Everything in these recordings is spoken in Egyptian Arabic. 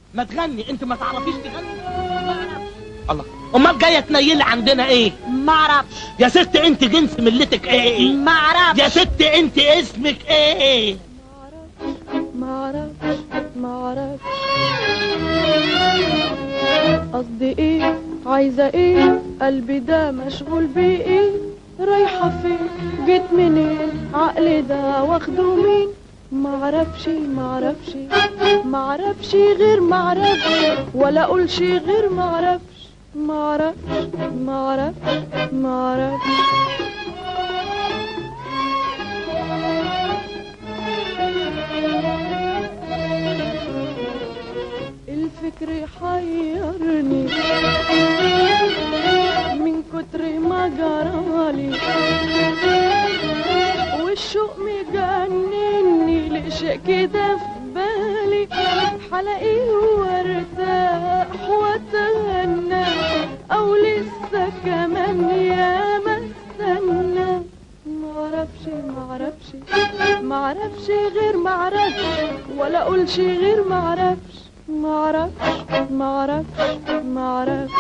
ما تغني انت ما تعرفيش تغني الله امال جايه تنيلي عندنا ايه معرفش يا ست انت جنس ملتك ايه معرفش يا ست انت اسمك ايه معرفش معرفش قصدي ايه عايزة ايه قلبي ده مشغول بايه رايحة فين جيت منين عقلي ده واخده مين معرفش معرفش معرفش غير معرفش ولا اقولش غير معرفش معرفش معرفش معرفش الفكر حيرني من كتر ما جرالي والشوق مجنني لشيء كده في بالي حلاقيه وارتاح واتغنى او لسه كمان يا ما استنى معرفش معرفش معرفش غير معرفش ولا اقولش غير معرفش معرفش معرفش معرفش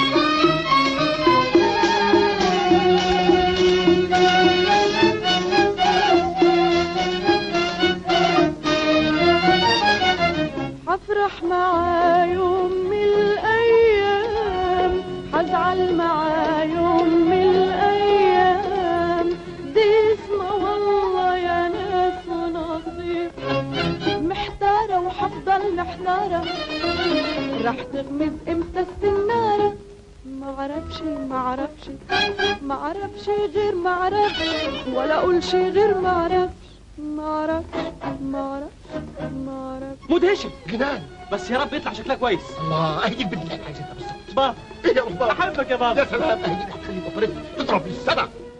هفرح معاه يوم من الايام هزعل معاه يوم من الايام دي اسمه والله يا ناس ونصيب محتارة وحفضل محتارة راح تغمز امتى السنارة معرفش معرفش معرفش غير معرفش ولا اقولش غير معرفش معرفش معرفش معرفش مدهشه جنان بس يا رب يطلع شكلها كويس الله اهي دي البنت اللي انا عايزها بالظبط بابا ايه يا بابا احبك يا بابا يا سلام اهي دي اللي هتخلي بطارتي تضرب في السما